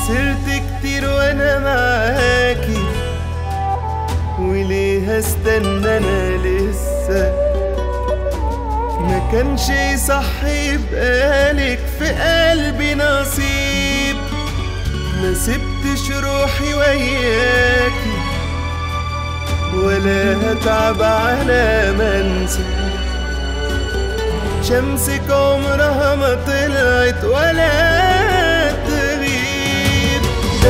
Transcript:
خسرت كتير وانا معاكي وليه هستنى انا لسه ما كانش يصح يبقالك في قلبي نصيب ما سبتش روحي وياكي ولا هتعب على ما انسى شمسك عمرها ما طلعت ولا